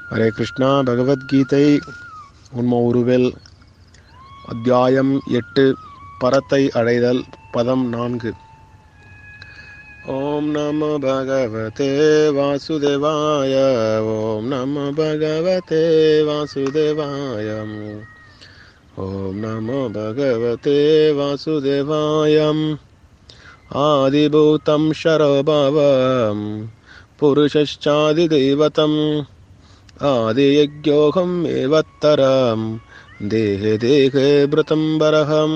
ஹரே கிருஷ்ணா பகவத்கீதை உண்ம உருவில் அத்தியாயம் எட்டு பரத்தை அடைதல் பதம் நான்கு ஓம் நம பகவதே வாசுதேவாய ஓம் நம பகவதே வாசுதேவாய ஓம் நம பகவதே வாசுதேவாயம் आदिभूतं शरभावं पुरुषश्चादिदैवतम् आदियज्ञोऽहम् एवत्तरं देहे देहे भृतम्बरहम्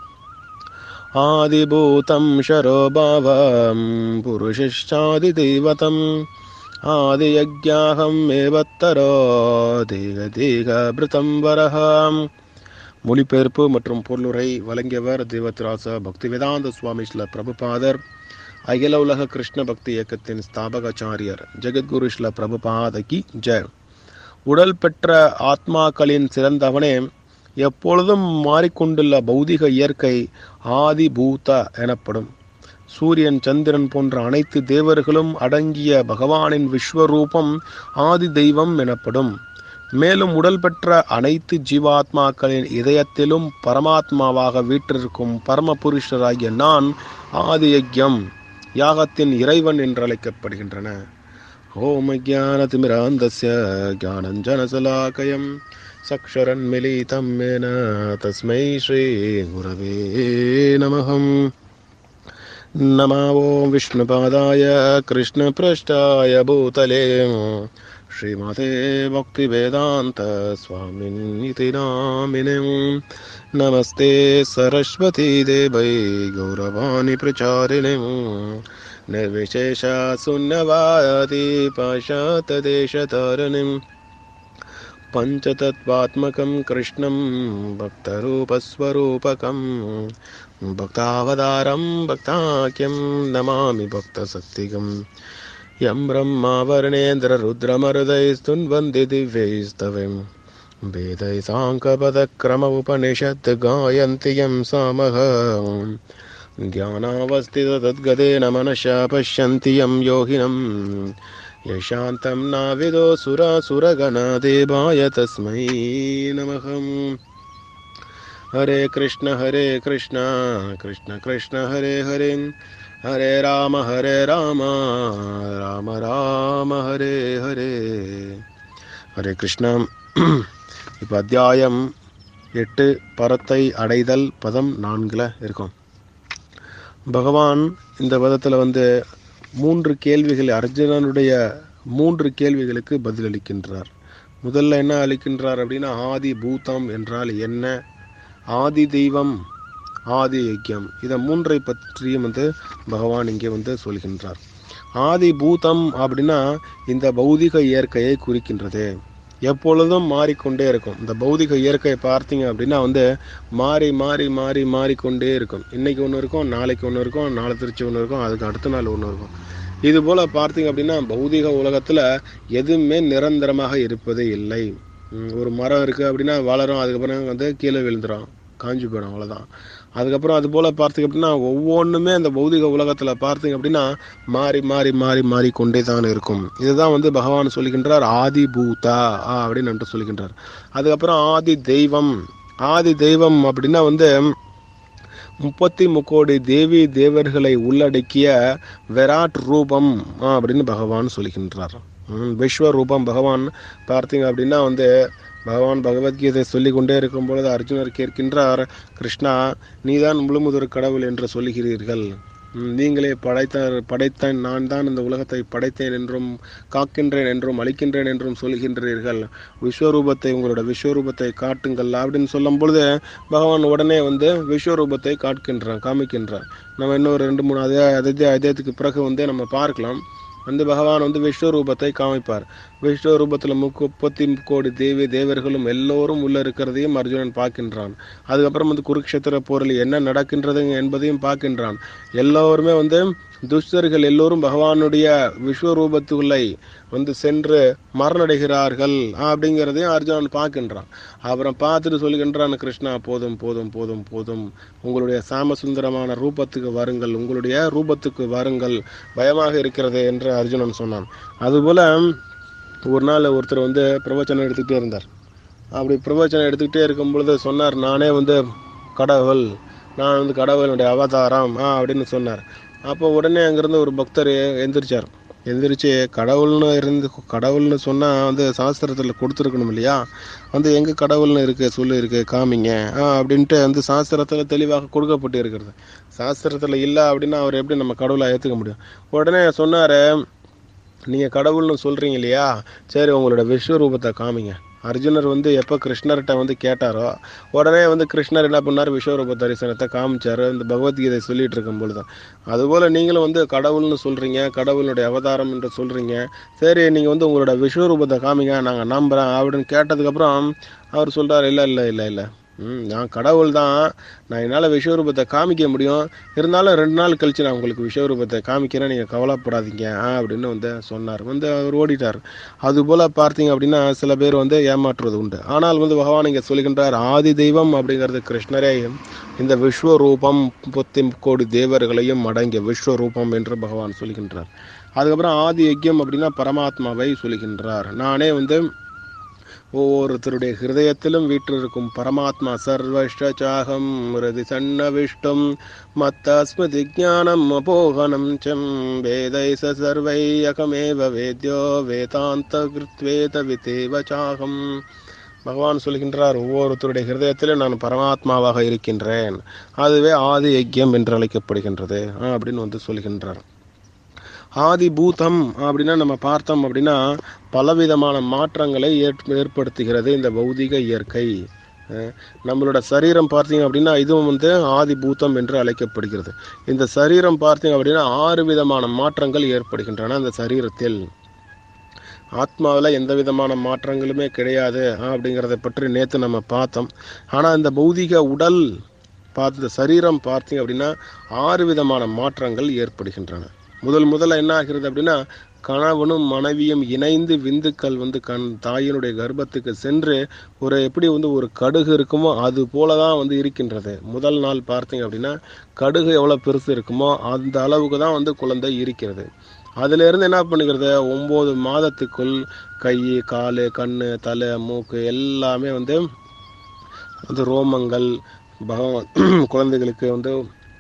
आदिभूतं शरोभावं पुरुषश्चादिदैवतम् आदियज्ञाहम् एवत्तरो देह देह भृतम्बरहम् மொழிபெயர்ப்பு மற்றும் பொருளுரை வழங்கியவர் தேவத்ராச பக்தி வேதாந்த சுவாமி ஸ்ல பிரபுபாதர் அகில உலக கிருஷ்ண பக்தி இயக்கத்தின் ஸ்தாபகாச்சாரியர் ஜெகத்குரு ஸ்ல பிரபுபாதகி ஜெய் உடல் பெற்ற ஆத்மாக்களின் சிறந்தவனே எப்பொழுதும் மாறிக்கொண்டுள்ள பௌதிக இயற்கை ஆதி பூத எனப்படும் சூரியன் சந்திரன் போன்ற அனைத்து தேவர்களும் அடங்கிய பகவானின் விஸ்வரூபம் ஆதி தெய்வம் எனப்படும் மேலும் உடல் பெற்ற அனைத்து ஜீவாத்மாக்களின் இதயத்திலும் பரமாத்மாவாக வீற்றிருக்கும் பரம புருஷராகிய நான் ஆதி யஜ்யம் யாகத்தின் இறைவன் என்று அழைக்கப்படுகின்றன ஓம ஜான திமிராந்தஸ்ய ஜானஞ்சனசலாக்கயம் சக்ஷரன் மிலிதம் மேன தஸ்மை ஸ்ரீ குரவே நமகம் नमो विष्णुपादाय कृष्णपृष्ठाय भूतले श्रीमते भक्तिवेदान्त स्वामिनिति नामिने नमस्ते सरस्वती देवै गौरवाणि प्रचारिणे निर्विशेष शून्यवादी पाशातदेशतारिणीम् पञ्चतत्त्वात्मकं कृष्णं भक्तरूपस्वरूपकम् भक्तावतारं भक्ताख्यं नमामि भक्तशक्तिकम् यं ब्रह्मा वर्णेन्द्ररुद्रमरुदैस्तुन्वन्ति दिव्यैस्तवम् वेदै साङ्कपदक्रम उपनिषत् गायन्ति यं सामः ज्ञानावस्थिततद्गतेन मनसा पश्यन्ति यं योगिनम् यशान्तं नाविदो सुरासुरगणदेवाय तस्मै नमः हरे कृष्ण हरे कृष्ण कृष्ण कृष्ण हरे हरे हरे राम हरे राम राम राम ஹரே ஹரே ஹரே கிருஷ்ணா இப்போ அத்தியாயம் எட்டு பரத்தை அடைதல் பதம் நான்கில் இருக்கும் பகவான் இந்த பதத்தில் வந்து மூன்று கேள்விகள் அர்ஜுனனுடைய மூன்று கேள்விகளுக்கு பதிலளிக்கின்றார் முதல்ல என்ன அளிக்கின்றார் அப்படின்னா ஆதி பூதம் என்றால் என்ன ஆதி தெய்வம் ஆதி யஜ்யம் இதை மூன்றை பற்றியும் வந்து பகவான் இங்கே வந்து சொல்கின்றார் ஆதி பூதம் அப்படின்னா இந்த பௌதிக இயற்கையை குறிக்கின்றது எப்பொழுதும் மாறிக்கொண்டே இருக்கும் இந்த பௌதிக இயற்கையை பார்த்தீங்க அப்படின்னா வந்து மாறி மாறி மாறி மாறிக்கொண்டே இருக்கும் இன்னைக்கு ஒன்று இருக்கும் நாளைக்கு ஒன்று இருக்கும் நாளை திருச்சி ஒன்று இருக்கும் அதுக்கு அடுத்த நாள் ஒன்று இருக்கும் இது போல் பார்த்தீங்க அப்படின்னா பௌதிக உலகத்தில் எதுவுமே நிரந்தரமாக இருப்பதே இல்லை ஒரு மரம் இருக்குது அப்படின்னா வளரும் அதுக்கப்புறம் வந்து கீழே விழுந்துடும் காஞ்சி போயிடும் அவ்வளோதான் அதுக்கப்புறம் அது போல் பார்த்தீங்க அப்படின்னா ஒவ்வொன்றுமே அந்த பௌதிக உலகத்தில் பார்த்தீங்க அப்படின்னா மாறி மாறி மாறி மாறி கொண்டே தான் இருக்கும் இதுதான் வந்து பகவான் சொல்லுகின்றார் ஆதி பூதா அப்படின்னு சொல்லுகின்றார் அதுக்கப்புறம் ஆதி தெய்வம் ஆதி தெய்வம் அப்படின்னா வந்து முப்பத்தி முக்கோடி தேவி தேவர்களை உள்ளடக்கிய விராட் ரூபம் அப்படின்னு பகவான் சொல்கின்றார் விஸ்வரூபம் பகவான் பார்த்தீங்க அப்படின்னா வந்து பகவான் பகவத்கீதை சொல்லி கொண்டே இருக்கும் பொழுது அர்ஜுனர் கேட்கின்றார் கிருஷ்ணா நீதான் முழுமுதற் கடவுள் என்று சொல்லுகிறீர்கள் நீங்களே படைத்த படைத்தேன் நான் தான் இந்த உலகத்தை படைத்தேன் என்றும் காக்கின்றேன் என்றும் அழிக்கின்றேன் என்றும் சொல்கின்றீர்கள் விஸ்வரூபத்தை உங்களோட விஸ்வரூபத்தை காட்டுங்கள் அப்படின்னு சொல்லும் பொழுது பகவான் உடனே வந்து விஸ்வரூபத்தை காட்கின்றான் காமிக்கின்றான் நம்ம இன்னொரு ரெண்டு மூணு அதே அதே அதயத்துக்கு பிறகு வந்து நம்ம பார்க்கலாம் வந்து பகவான் வந்து விஸ்வரூபத்தை காமிப்பார் விஸ்வரூபத்தில் முப்பத்தி கோடி தேவி தேவர்களும் எல்லோரும் உள்ள இருக்கிறதையும் அர்ஜுனன் பார்க்கின்றான் அதுக்கப்புறம் வந்து குருக்ஷேத்திர போரில் என்ன நடக்கின்றது என்பதையும் பார்க்கின்றான் எல்லோருமே வந்து துஷ்டர்கள் எல்லோரும் பகவானுடைய விஸ்வரூபத்துக்குள்ளை வந்து சென்று மரணடைகிறார்கள் அப்படிங்கிறதையும் அர்ஜுனன் பார்க்கின்றான் அப்புறம் பார்த்துட்டு சொல்கின்றான் கிருஷ்ணா போதும் போதும் போதும் போதும் உங்களுடைய சாமசுந்தரமான ரூபத்துக்கு வாருங்கள் உங்களுடைய ரூபத்துக்கு வாருங்கள் பயமாக இருக்கிறது என்று அர்ஜுனன் சொன்னான் அதுபோல ஒரு நாள் ஒருத்தர் வந்து பிரவச்சனம் எடுத்துக்கிட்டே இருந்தார் அப்படி பிரவச்சனம் எடுத்துக்கிட்டே இருக்கும் பொழுது சொன்னார் நானே வந்து கடவுள் நான் வந்து கடவுளுடைய அவதாரம் ஆ அப்படின்னு சொன்னார் அப்போ உடனே அங்கேருந்து ஒரு பக்தர் எந்திரிச்சார் எந்திரிச்சு கடவுள்னு இருந்து கடவுள்னு சொன்னால் வந்து சாஸ்திரத்தில் கொடுத்துருக்கணும் இல்லையா வந்து எங்கே கடவுள்னு இருக்கு சொல்லு இருக்கு காமிங்க ஆ அப்படின்ட்டு வந்து சாஸ்திரத்தில் தெளிவாக கொடுக்கப்பட்டு இருக்கிறது சாஸ்திரத்தில் இல்லை அப்படின்னா அவர் எப்படி நம்ம கடவுளை ஏற்றுக்க முடியும் உடனே சொன்னார் நீங்கள் கடவுள்னு சொல்கிறீங்க இல்லையா சரி உங்களோட விஸ்வரூபத்தை காமிங்க அர்ஜுனர் வந்து எப்போ கிருஷ்ணர்கிட்ட வந்து கேட்டாரோ உடனே வந்து கிருஷ்ணர் என்ன பண்ணார் விஸ்வரூப தரிசனத்தை காமிச்சார் இந்த பகவத்கீதை சொல்லிட்டு இருக்கும் பொழுது அதுபோல் நீங்களும் வந்து கடவுள்னு சொல்கிறீங்க கடவுளுடைய அவதாரம் என்று சொல்கிறீங்க சரி நீங்கள் வந்து உங்களோட விஸ்வரூபத்தை காமிங்க நாங்கள் நம்புகிறேன் அப்படின்னு கேட்டதுக்கப்புறம் அவர் சொல்கிறார் இல்லை இல்லை இல்லை இல்லை ம் நான் கடவுள் தான் நான் என்னால் விஸ்வரூபத்தை காமிக்க முடியும் இருந்தாலும் ரெண்டு நாள் கழித்து நான் உங்களுக்கு விஸ்வரூபத்தை காமிக்கிறேன் நீங்கள் கவலைப்படாதீங்க ஆ அப்படின்னு வந்து சொன்னார் வந்து அவர் ஓடிட்டார் அதுபோல் பார்த்தீங்க அப்படின்னா சில பேர் வந்து ஏமாற்றுவது உண்டு ஆனால் வந்து பகவான் இங்கே சொல்கின்றார் ஆதி தெய்வம் அப்படிங்கிறது கிருஷ்ணரே இந்த விஸ்வரூபம் முப்பத்தி கோடி தேவர்களையும் அடங்கிய விஸ்வரூபம் என்று பகவான் சொல்கின்றார் அதுக்கப்புறம் ஆதி யஜ்யம் அப்படின்னா பரமாத்மாவை சொல்கின்றார் நானே வந்து ஒவ்வொருத்தருடைய ஹிருதயத்திலும் வீற்றிருக்கும் பரமாத்மா சர்வஷ்டாகம் மிருதி சன்னவிஷ்டம் மத்தஸ்மதி ஜானம் அபோகனம் சம் வேதை ச சர்வை அகமேவ வேத்யோ வேதாந்த கிருத்வேத விதேவ சாகம் பகவான் சொல்கின்றார் ஒவ்வொருத்தருடைய ஹிருதயத்திலும் நான் பரமாத்மாவாக இருக்கின்றேன் அதுவே ஆதி யஜ்யம் என்று அழைக்கப்படுகின்றது அப்படின்னு வந்து சொல்கின்றார் ஆதி பூதம் அப்படின்னா நம்ம பார்த்தோம் அப்படின்னா பலவிதமான மாற்றங்களை ஏற்படுத்துகிறது இந்த பௌதிக இயற்கை நம்மளோட சரீரம் பார்த்தீங்க அப்படின்னா இதுவும் வந்து ஆதி பூதம் என்று அழைக்கப்படுகிறது இந்த சரீரம் பார்த்தீங்க அப்படின்னா ஆறு விதமான மாற்றங்கள் ஏற்படுகின்றன அந்த சரீரத்தில் ஆத்மாவில் எந்த விதமான மாற்றங்களுமே கிடையாது அப்படிங்கிறத பற்றி நேற்று நம்ம பார்த்தோம் ஆனால் இந்த பௌதிக உடல் பார்த்து சரீரம் பார்த்தீங்க அப்படின்னா ஆறு விதமான மாற்றங்கள் ஏற்படுகின்றன முதல் முதல்ல என்ன ஆகிறது அப்படின்னா கணவனும் மனைவியும் இணைந்து விந்துக்கள் வந்து கண் தாயினுடைய கர்ப்பத்துக்கு சென்று ஒரு எப்படி வந்து ஒரு கடுகு இருக்குமோ அது போல தான் வந்து இருக்கின்றது முதல் நாள் பார்த்தீங்க அப்படின்னா கடுகு எவ்வளோ பெருசு இருக்குமோ அந்த அளவுக்கு தான் வந்து குழந்தை இருக்கிறது அதுல இருந்து என்ன பண்ணுகிறது ஒன்பது மாதத்துக்குள் கை கால் கண் தலை மூக்கு எல்லாமே வந்து வந்து ரோமங்கள் பகவான் குழந்தைகளுக்கு வந்து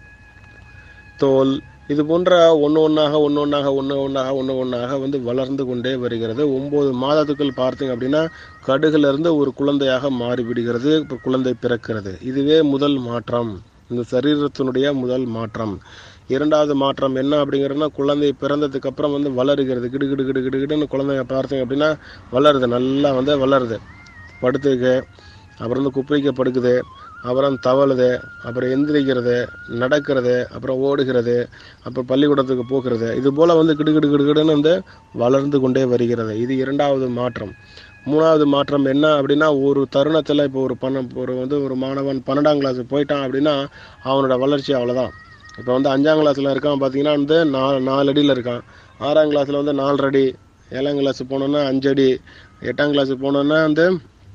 தோல் இது போன்ற ஒன்று ஒன்றாக ஒன்று ஒன்றாக ஒன்று ஒன்றாக ஒன்று ஒன்றாக வந்து வளர்ந்து கொண்டே வருகிறது ஒம்பது மாதத்துக்குள் பார்த்தீங்க அப்படின்னா கடுகுலேருந்து ஒரு குழந்தையாக மாறிவிடுகிறது இப்போ குழந்தை பிறக்கிறது இதுவே முதல் மாற்றம் இந்த சரீரத்தினுடைய முதல் மாற்றம் இரண்டாவது மாற்றம் என்ன அப்படிங்கிறதுனா குழந்தை பிறந்ததுக்கு அப்புறம் வந்து வளருகிறது கிடு கிடு கிடு கிடு கிடுன்னு குழந்தைங்க பார்த்தீங்க அப்படின்னா வளருது நல்லா வந்து வளருது படுத்துக்கு அப்புறம் வந்து குப்பைக்க படுக்குது அப்புறம் தவழுது அப்புறம் எந்திரிக்கிறது நடக்கிறது அப்புறம் ஓடுகிறது அப்புறம் பள்ளிக்கூடத்துக்கு போகிறது இது போல் வந்து கிடு கிடு கிடுன்னு வந்து வளர்ந்து கொண்டே வருகிறது இது இரண்டாவது மாற்றம் மூணாவது மாற்றம் என்ன அப்படின்னா ஒரு தருணத்தில் இப்போ ஒரு பண ஒரு வந்து ஒரு மாணவன் பன்னெண்டாம் கிளாஸ் போயிட்டான் அப்படின்னா அவனோட வளர்ச்சி அவ்வளோதான் இப்போ வந்து அஞ்சாம் கிளாஸில் இருக்கான் பார்த்தீங்கன்னா வந்து நாலு நாலு அடியில் இருக்கான் ஆறாம் கிளாஸில் வந்து நாலரை அடி ஏழாம் கிளாஸ் போனோன்னா அஞ்சு அடி எட்டாம் கிளாஸ் போனோன்னா வந்து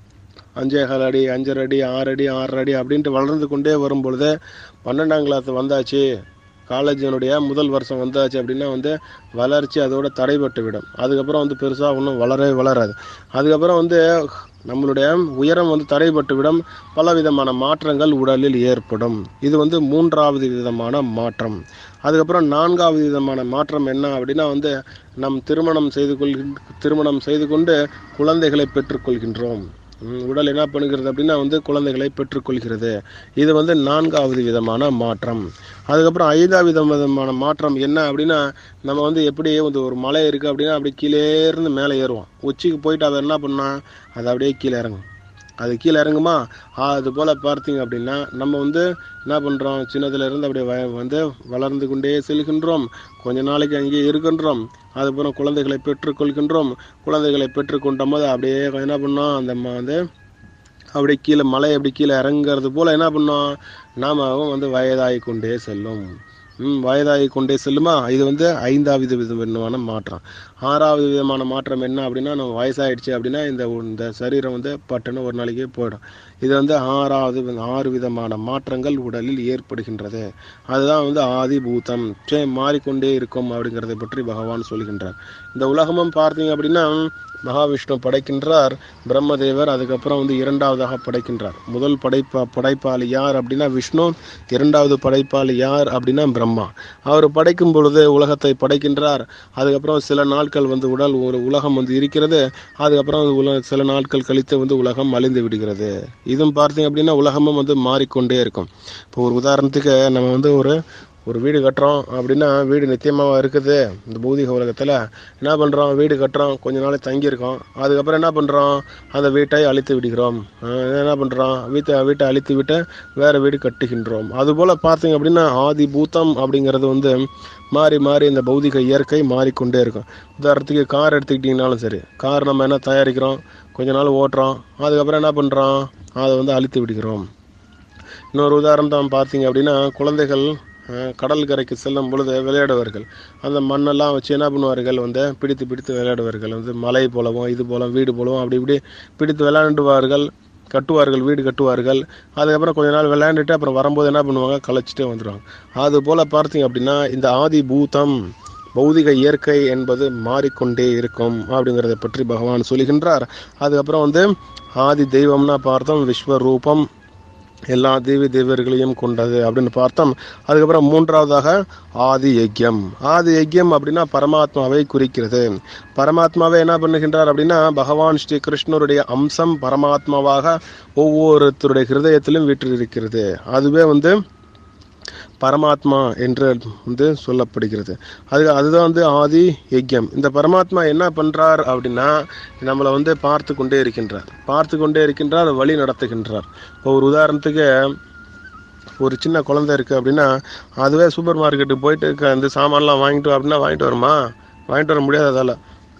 அஞ்சே கால் அடி அஞ்சரை அடி ஆறு அடி ஆறரை அடி அப்படின்ட்டு வளர்ந்து கொண்டே வரும் பொழுது பன்னெண்டாம் கிளாஸ் வந்தாச்சு காலேஜினுடைய முதல் வருஷம் வந்தாச்சு அப்படின்னா வந்து வளர்ச்சி அதோட தடைபட்டு விடும் அதுக்கப்புறம் வந்து பெருசாக ஒன்றும் வளரவே வளராது அதுக்கப்புறம் வந்து நம்மளுடைய உயரம் வந்து தடைபட்டு விடும் பல விதமான மாற்றங்கள் உடலில் ஏற்படும் இது வந்து மூன்றாவது விதமான மாற்றம் அதுக்கப்புறம் நான்காவது விதமான மாற்றம் என்ன அப்படின்னா வந்து நம் திருமணம் செய்து கொள் திருமணம் செய்து கொண்டு குழந்தைகளை பெற்றுக்கொள்கின்றோம் ம், உடல் என்ன பண்ணுகிறது அப்படின்னா வந்து குழந்தைகளை பெற்றுக்கொள்கிறது இது வந்து நான்காவது விதமான மாற்றம் அதுக்கப்புறம் ஐந்தாவது விதம் விதமான மாற்றம் என்ன அப்படின்னா நம்ம வந்து எப்படி வந்து ஒரு மலை இருக்குது அப்படின்னா அப்படியே கீழே இருந்து மேலே ஏறுவோம் உச்சிக்கு போயிட்டு அதை என்ன பண்ணா அது அப்படியே கீழே இறங்கும் அது கீழே இறங்குமா ஆ, அது போல் பார்த்தீங்க அப்படின்னா நம்ம வந்து என்ன பண்ணுறோம் சின்னதுல இருந்து அப்படியே வ- வந்து வளர்ந்து கொண்டே செல்கின்றோம் கொஞ்ச நாளைக்கு அங்கேயே இருக்கின்றோம் அதுக்கப்புறம் குழந்தைகளை பெற்றுக்கொள்கின்றோம் குழந்தைகளை பெற்றுக்கொண்ட போது அப்படியே என்ன பண்ணோம் அந்த ம- வந்து அப்படியே கீழே மலை அப்படி கீழே இறங்குறது போல் என்ன பண்ணோம் நாமவும் வந்து வயதாகி கொண்டே செல்லும் ம் வயதாகி கொண்டே செல்லுமா இது வந்து ஐந்தாவது விதமான மாற்றம் ஆறாவது விதமான மாற்றம் என்ன அப்படின்னா நம்ம வயசாயிடுச்சு அப்படின்னா இந்த இந்த சரீரம் வந்து பட்டுன்னு ஒரு நாளைக்கு போயிடும் இது வந்து ஆறாவது வி- ஆறு விதமான மாற்றங்கள் உடலில் ஏற்படுகின்றது அதுதான் வந்து ஆதி பூதம் சே மாறிக்கொண்டே இருக்கும் அப்படிங்கிறதை பற்றி பகவான் சொல்கின்றார் இந்த உலகமும் பார்த்தீங்க அப்படின்னா மகாவிஷ்ணு படைக்கின்றார் பிரம்மதேவர் அதுக்கப்புறம் வந்து இரண்டாவதாக படைக்கின்றார் முதல் படைப்பா படைப்பாளி யார் அப்படின்னா விஷ்ணு இரண்டாவது படைப்பாளி யார் அப்படின்னா பிரம்மா அவர் படைக்கும் பொழுது உலகத்தை படைக்கின்றார் அதுக்கப்புறம் சில நாட்கள் வந்து உடல் ஒரு உலகம் வந்து இருக்கிறது அதுக்கப்புறம் அது உல சில நாட்கள் கழித்து வந்து உலகம் அழிந்து விடுகிறது இதுவும் பார்த்தீங்க அப்படின்னா உலகமும் வந்து மாறிக்கொண்டே இருக்கும் இப்போ ஒரு உதாரணத்துக்கு நம்ம வந்து ஒரு ஒரு வீடு கட்டுறோம் அப்படின்னா வீடு நித்தியமாக இருக்குது இந்த பௌதிக உலகத்தில் என்ன பண்ணுறோம் வீடு கட்டுறோம் கொஞ்ச நாள் தங்கியிருக்கோம் அதுக்கப்புறம் என்ன பண்ணுறோம் அந்த வீட்டை அழித்து விடுகிறோம் அஹ் என்ன பண்ணுறோம் வீட்டை வீட்டை அழித்து விட்டு வேறு வீடு கட்டுகின்றோம் அதுபோல் பார்த்தீங்க அப்படின்னா ஆதி பூதம் அப்படிங்கிறது வந்து மாறி மாறி இந்த பௌதிக இயற்கை மாறிக்கொண்டே இருக்கும் உதாரணத்துக்கு கார் எடுத்துக்கிட்டிங்கனாலும் சரி கார் நம்ம என்ன தயாரிக்கிறோம் கொஞ்ச நாள் ஓட்டுறோம் அதுக்கப்புறம் என்ன பண்ணுறோம் அதை வந்து அழித்து விடுகிறோம் இன்னொரு உதாரணம் பார்த்தீங்க அப்படின்னா குழந்தைகள் அஹ், கடல் கரைக்கு செல்லும் பொழுது விளையாடுவார்கள் அந்த மண்ணெல்லாம் வச்சு என்ன பண்ணுவார்கள் வந்து பிடித்து பிடித்து விளையாடுவார்கள் வந்து மலை போலவும் இது போல வீடு போலவும் அப்படி இப்படி பிடித்து விளையாண்டுவார்கள் கட்டுவார்கள் வீடு கட்டுவார்கள் அதுக்கப்புறம் கொஞ்ச நாள் விளையாண்டுட்டு அப்புறம் வரும்போது என்ன பண்ணுவாங்க களைச்சிட்டே வந்துடுவாங்க அது போல பார்த்தீங்க அப்படின்னா இந்த ஆதி பூதம் பௌதிக இயற்கை என்பது மாறிக்கொண்டே இருக்கும் அப்படிங்கிறத பற்றி பகவான் சொல்லுகின்றார் அதுக்கப்புறம் வந்து ஆதி தெய்வம்னா பார்த்தோம் விஸ்வரூபம் எல்லா தேவி தேவர்களையும் கொண்டது அப்படின்னு பார்த்தோம் அதுக்கப்புறம் மூன்றாவதாக ஆதி யஜ்யம் ஆதி யஜ்யம் அப்படின்னா பரமாத்மாவை குறிக்கிறது பரமாத்மாவை என்ன பண்ணுகின்றார் அப்படின்னா பகவான் ஸ்ரீ கிருஷ்ணருடைய அம்சம் பரமாத்மாவாக ஒவ்வொருத்தருடைய ஹிருதயத்திலும் வீற்றிருக்கிறது அதுவே வந்து பரமாத்மா என்று வந்து சொல்லப்படுகிறது அது அதுதான் வந்து ஆதி யஜ்யம் இந்த பரமாத்மா என்ன பண்றார் அப்படின்னா நம்மளை வந்து பார்த்து கொண்டே இருக்கின்றார் பார்த்து கொண்டே இருக்கின்றார் வழி நடத்துகின்றார் இப்போ ஒரு உதாரணத்துக்கு ஒரு சின்ன குழந்தை இருக்கு அப்படின்னா அதுவே சூப்பர் மார்க்கெட்டுக்கு போயிட்டு க- இந்த சாமான்லாம் வாங்கிட்டு வா அப்படின்னா வாங்கிட்டு வருமா வாங்கிட்டு வர முடியாது அதால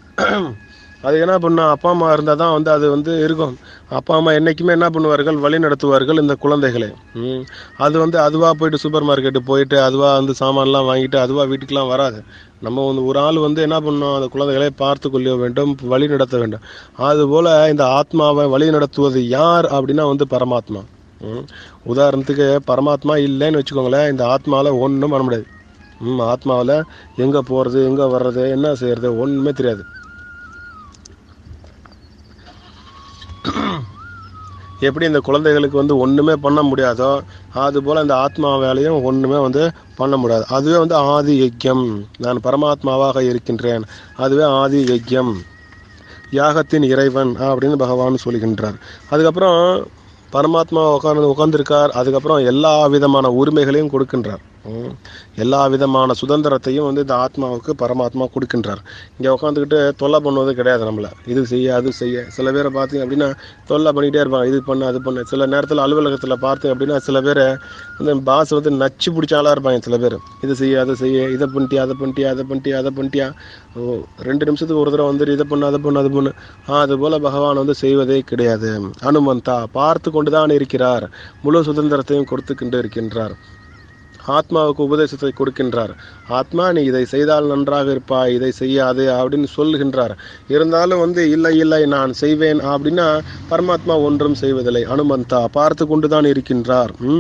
அது என்ன பண்ணும் அப்பா அம்மா இருந்தால் தான் வந்து அது வந்து இருக்கும் அப்பா அம்மா என்றைக்குமே என்ன பண்ணுவார்கள் வழி நடத்துவார்கள் இந்த குழந்தைகளை ம். அது வந்து அதுவாக போயிட்டு சூப்பர் மார்க்கெட்டு போயிட்டு அதுவாக வந்து சாமான்லாம் வாங்கிட்டு அதுவாக வீட்டுக்கெலாம் வராது நம்ம வந்து ஒரு ஆள் வந்து என்ன பண்ணணும் அந்த குழந்தைகளை பார்த்து கொள்ள வேண்டும் வழி நடத்த வேண்டும் அதுபோல் இந்த ஆத்மாவை வழி நடத்துவது யார் அப்படின்னா வந்து பரமாத்மா ம். உதாரணத்துக்கு பரமாத்மா இல்லைன்னு வச்சுக்கோங்களேன் இந்த ஆத்மாவில் ஒன்றும் பண்ண முடியாது ம் ஆத்மாவில் எங்கே போகிறது எங்கே வர்றது என்ன செய்யறது ஒன்றுமே தெரியாது எப்படி இந்த குழந்தைகளுக்கு வந்து ஒன்றுமே பண்ண முடியாதோ அதுபோல் இந்த ஆத்மா வேலையும் ஒன்றுமே வந்து பண்ண முடியாது அதுவே வந்து ஆதி யஜ்யம் நான் பரமாத்மாவாக இருக்கின்றேன் அதுவே ஆதி யஜ்யம் யாகத்தின் இறைவன் அப்படின்னு பகவான் சொல்கின்றார் அதுக்கப்புறம் பரமாத்மா உட்கார்ந்து உட்கார்ந்திருக்கார் அதுக்கப்புறம் எல்லா விதமான உரிமைகளையும் கொடுக்கின்றார் ம். எல்லா விதமான சுதந்திரத்தையும் வந்து இந்த ஆத்மாவுக்கு பரமாத்மா கொடுக்கின்றார் இங்கே உட்காந்துக்கிட்டு தொல்லை பண்ணுவது கிடையாது நம்மளை இது செய்ய அது செய்ய சில பேரை பார்த்தீங்க அப்படின்னா தொல்லை பண்ணிக்கிட்டே இருப்பாங்க இது பண்ணு அது பண்ணு சில நேரத்தில் அலுவலகத்தில் பார்த்தீங்க அப்படின்னா சில பேர் வந்து பாஸ் வந்து நச்சு பிடிச்சாலாம் இருப்பாங்க சில பேர் இது செய்ய அதை செய்ய இதை பண்ணிட்டியா அதை பண்ணிட்டியா அதை பண்ணிட்டியா அதை பண்ணிட்டியா ஓ ரெண்டு நிமிஷத்துக்கு ஒரு தடவை வந்துட்டு இதை பண்ணு அதை பண்ணு அது பண்ணு அது போல பகவான் வந்து செய்வதே கிடையாது அனுமந்தா பார்த்து கொண்டு தான் இருக்கிறார் முழு சுதந்திரத்தையும் கொடுத்து கொண்டு இருக்கின்றார் ஆத்மாவுக்கு உபதேசத்தை கொடுக்கின்றார் ஆத்மா நீ இதை செய்தால் நன்றாக இருப்பாய் இதை செய்யாது அப்படின்னு சொல்லுகின்றார் இருந்தாலும் வந்து இல்லை இல்லை நான் செய்வேன் அப்படின்னா பரமாத்மா ஒன்றும் செய்வதில்லை அனுமந்தா பார்த்து கொண்டு தான் இருக்கின்றார் ம்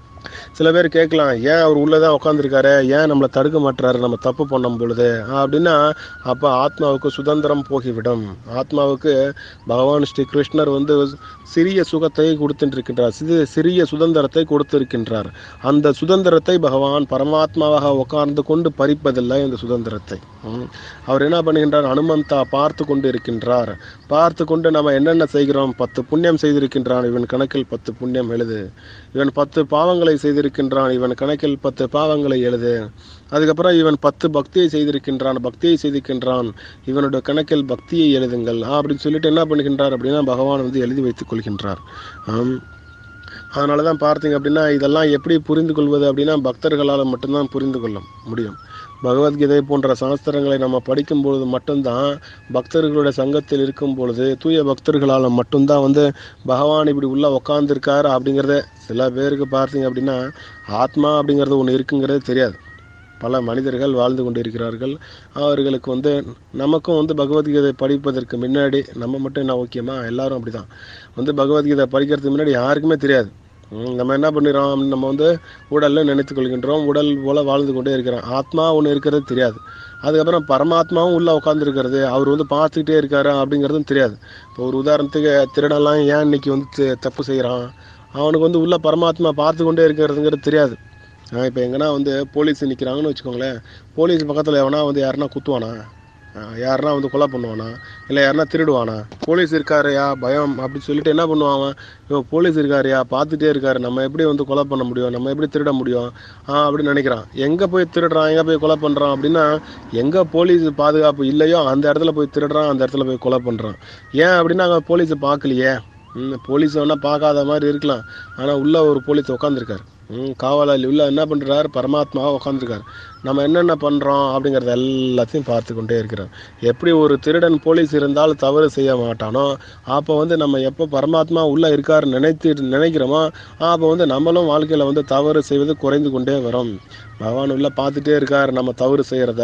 சில பேர் கேட்கலாம் ஏன் அவர் உள்ளே தான் உட்காந்துருக்காரு ஏன் நம்மளை தடுக்க மாட்டுறாரு நம்ம தப்பு பண்ணும் பொழுது அப்படின்னா அப்போ ஆத்மாவுக்கு சுதந்திரம் போகிவிடும் ஆத்மாவுக்கு பகவான் ஸ்ரீ கிருஷ்ணர் வந்து சிறிய சுகத்தை கொடுத்துருக்கின்றார் சிறு சிறிய சுதந்திரத்தை கொடுத்திருக்கின்றார் அந்த சுதந்திரத்தை பகவான் பரமாத்மாவாக உட்கார்ந்து கொண்டு பறிப்பதில்லை இந்த சுதந்திரத்தை ம். அவர் என்ன பண்ணுகின்றார் அனுமந்தா பார்த்து கொண்டு இருக்கின்றார் பார்த்து கொண்டு நம்ம என்னென்ன செய்கிறோம் பத்து புண்ணியம் செய்திருக்கின்றான் இவன் கணக்கில் பத்து புண்ணியம் எழுது இவன் பத்து பாவங்களை செய்திருக்கின்றான் இவன் கணக்கில் பத்து பாவங்களை எழுது அதுக்கப்புறம் இவன் பத்து பக்தியை செய்திருக்கின்றான் பக்தியை செய்திருக்கின்றான் இவனுடைய கணக்கில் பக்தியை எழுதுங்கள் அப்படின்னு சொல்லிட்டு என்ன பண்ணுகின்றார் அப்படின்னா பகவான் வந்து எழுதி வைத்துக் கொள்கின்றார் ஆம் அதனால தான் பார்த்தீங்க அப்படின்னா இதெல்லாம் எப்படி புரிந்து கொள்வது அப்படின்னா பக்தர்களால் மட்டும்தான் புரிந்து கொள்ள முடியும் பகவத்கீதை போன்ற சாஸ்திரங்களை நம்ம படிக்கும் பொழுது மட்டும்தான் பக்தர்களுடைய சங்கத்தில் இருக்கும் பொழுது தூய பக்தர்களால் மட்டும்தான் வந்து பகவான் இப்படி உள்ள உக்காந்துருக்காரு அப்படிங்கிறத சில பேருக்கு பார்த்தீங்க அப்படின்னா ஆத்மா அப்படிங்கிறது ஒன்று இருக்குங்கிறது தெரியாது பல மனிதர்கள் வாழ்ந்து கொண்டிருக்கிறார்கள் அவர்களுக்கு வந்து நமக்கும் வந்து பகவத்கீதை படிப்பதற்கு முன்னாடி நம்ம மட்டும் என்ன ஓகேமா எல்லாரும் அப்படிதான் வந்து பகவத்கீதை படிக்கிறதுக்கு முன்னாடி யாருக்குமே தெரியாது ம், நம்ம என்ன பண்ணிடுறோம் நம்ம வந்து உடல்ல நினைத்துக் கொள்கின்றோம் உடல் போல வாழ்ந்து கொண்டே இருக்கிறோம் ஆத்மா ஒன்று இருக்கிறது தெரியாது அதுக்கப்புறம் பரமாத்மாவும் உள்ள உட்காந்துருக்கிறது அவர் வந்து பார்த்துக்கிட்டே இருக்காரு அப்படிங்கிறதும் தெரியாது இப்போ ஒரு உதாரணத்துக்கு திருடெல்லாம் ஏன் இன்னைக்கு வந்து தி- தப்பு செய்கிறான் அவனுக்கு வந்து உள்ள பரமாத்மா பார்த்து கொண்டே இருக்கிறதுங்கிறது தெரியாது இப்போ எங்கன்னா வந்து போலீஸ் நிற்கிறாங்கன்னு வச்சுக்கோங்களேன் போலீஸ் பக்கத்தில் எவனா வந்து யாருன்னா குத்துவானா ஆஹ் யாருன்னா வந்து கொலை பண்ணுவானா இல்லை யாருன்னா திருடுவானா போலீஸ் இருக்காருயா பயம் அப்படி சொல்லிட்டு என்ன பண்ணுவான் அவன் இவன் போலீஸ் இருக்காருயா பார்த்துட்டே இருக்காரு நம்ம எப்படி வந்து கொலை பண்ண முடியும் நம்ம எப்படி திருட முடியும் ஆ அப்படின்னு நினைக்கிறான் எங்கே போய் திருடுறான் எங்கே போய் கொலை பண்ணுறான் அப்படின்னா எங்கே போலீஸ் பாதுகாப்பு இல்லையோ அந்த இடத்துல போய் திருடுறான் அந்த இடத்துல போய் கொலை பண்ணுறான் ஏன் அப்படின்னா அங்கே போலீஸை பார்க்கலையே ம் போலீஸ் வேணா பார்க்காத மாதிரி இருக்கலாம் ஆனால் உள்ள ஒரு போலீஸ் உட்காந்துருக்காரு ம் காவலாளி உள்ள என்ன பண்ணுறாரு பரமாத்மாவாக உட்காந்துருக்காரு நம்ம என்னென்ன பண்ணுறோம் அப்படிங்கிறத எல்லாத்தையும் பார்த்து கொண்டே இருக்கிறார் எப்படி ஒரு திருடன் போலீஸ் இருந்தால் தவறு செய்ய மாட்டானோ அப்போ வந்து நம்ம எப்போ பரமாத்மா உள்ளே இருக்காரு நினைத்து நினைக்கிறோமோ அப்போ வந்து நம்மளும் வாழ்க்கையில் வந்து தவறு செய்வது குறைந்து கொண்டே வரும் பகவான் உள்ள பார்த்துட்டே இருக்கார் நம்ம தவறு செய்கிறத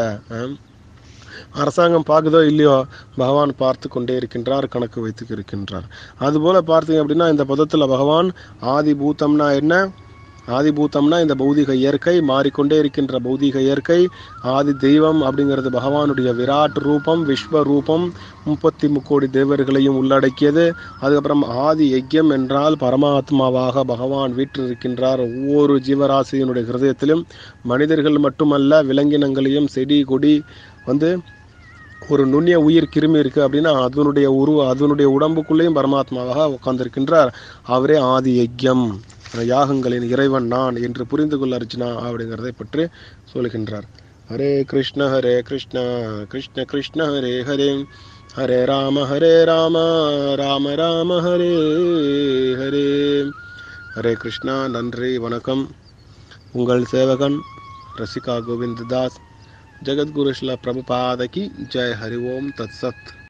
அரசாங்கம் பார்க்குதோ இல்லையோ பகவான் பார்த்து கொண்டே இருக்கின்றார் கணக்கு வைத்து இருக்கின்றார் அதுபோல பார்த்தீங்க அப்படின்னா இந்த பதத்தில் பகவான் ஆதி பூதம்னா என்ன ஆதி பூதம்னா இந்த பௌதிக இயற்கை மாறிக்கொண்டே இருக்கின்ற பௌதிக இயற்கை ஆதி தெய்வம் அப்படிங்கிறது பகவானுடைய விராட் ரூபம் விஸ்வ ரூபம் முப்பத்தி முக்கோடி தேவர்களையும் உள்ளடக்கியது அதுக்கப்புறம் ஆதி யஜ்யம் என்றால் பரமாத்மாவாக பகவான் வீற்றிருக்கின்றார் ஒவ்வொரு ஜீவராசியினுடைய ஹிருதயத்திலும் மனிதர்கள் மட்டுமல்ல விலங்கினங்களையும் செடி கொடி வந்து ஒரு நுண்ணிய உயிர் கிருமி இருக்கு அப்படின்னா அதனுடைய உருவ அதனுடைய உடம்புக்குள்ளேயும் பரமாத்மாவாக உட்கார்ந்திருக்கின்றார் அவரே ஆதி யஜ்யம் யாகங்களின் இறைவன் நான் என்று புரிந்து கொள்ள அர்ஜுனா அப்படிங்கிறதை பற்றி சொல்கின்றார் ஹரே கிருஷ்ண ஹரே கிருஷ்ண கிருஷ்ண கிருஷ்ண ஹரே ஹரே ஹரே ராம ஹரே ராம ராம ராம ஹரே ஹரே ஹரே கிருஷ்ணா நன்றி வணக்கம் உங்கள் சேவகன் ரசிகா கோவிந்த் தாஸ் जगद्गुरु शिला प्रभुपाद की जय हरि ओम तत्सत